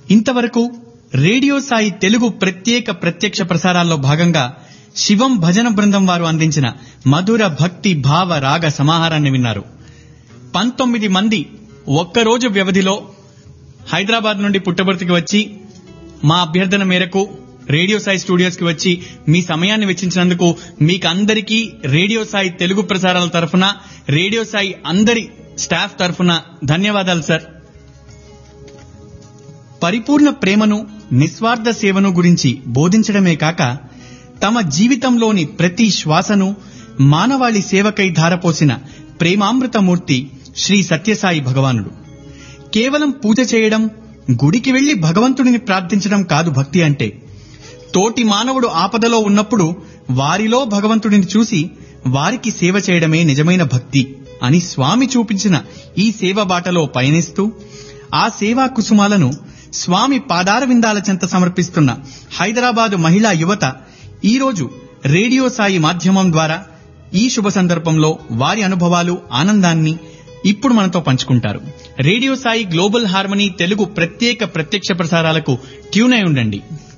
ఇంతవరకు రేడియో సాయి తెలుగు ప్రత్యేక ప్రత్యక్ష ప్రసారాల్లో భాగంగా శివం భజన బృందం వారు అందించిన మధుర భక్తి భావ రాగ సమాహారాన్ని విన్నారు పంతొమ్మిది మంది ఒక్కరోజు వ్యవధిలో హైదరాబాద్ నుండి పుట్టబర్తికి వచ్చి మా అభ్యర్థన మేరకు రేడియో సాయి స్టూడియోస్ కి వచ్చి మీ సమయాన్ని వెచ్చించినందుకు మీకు అందరికీ రేడియో సాయి తెలుగు ప్రసారాల తరఫున రేడియో సాయి అందరి స్టాఫ్ తరఫున ధన్యవాదాలు సార్ పరిపూర్ణ ప్రేమను నిస్వార్థ సేవను గురించి బోధించడమే కాక తమ జీవితంలోని ప్రతి శ్వాసను మానవాళి సేవకై ధారపోసిన ప్రేమామృతమూర్తి శ్రీ సత్యసాయి భగవానుడు కేవలం పూజ చేయడం గుడికి వెళ్లి భగవంతుడిని ప్రార్థించడం కాదు భక్తి అంటే తోటి మానవుడు ఆపదలో ఉన్నప్పుడు వారిలో భగవంతుడిని చూసి వారికి సేవ చేయడమే నిజమైన భక్తి అని స్వామి చూపించిన ఈ సేవ బాటలో పయనిస్తూ ఆ సేవా కుసుమాలను స్వామి పాదార విందాల చెంత సమర్పిస్తున్న హైదరాబాదు మహిళా యువత ఈరోజు రేడియో సాయి మాధ్యమం ద్వారా ఈ శుభ సందర్భంలో వారి అనుభవాలు ఆనందాన్ని ఇప్పుడు మనతో పంచుకుంటారు radio Sai global harmony Telugu ప్రత్యేక ప్రత్యక్ష ప్రసారాలకు ట్యూన్ అయి ఉండండి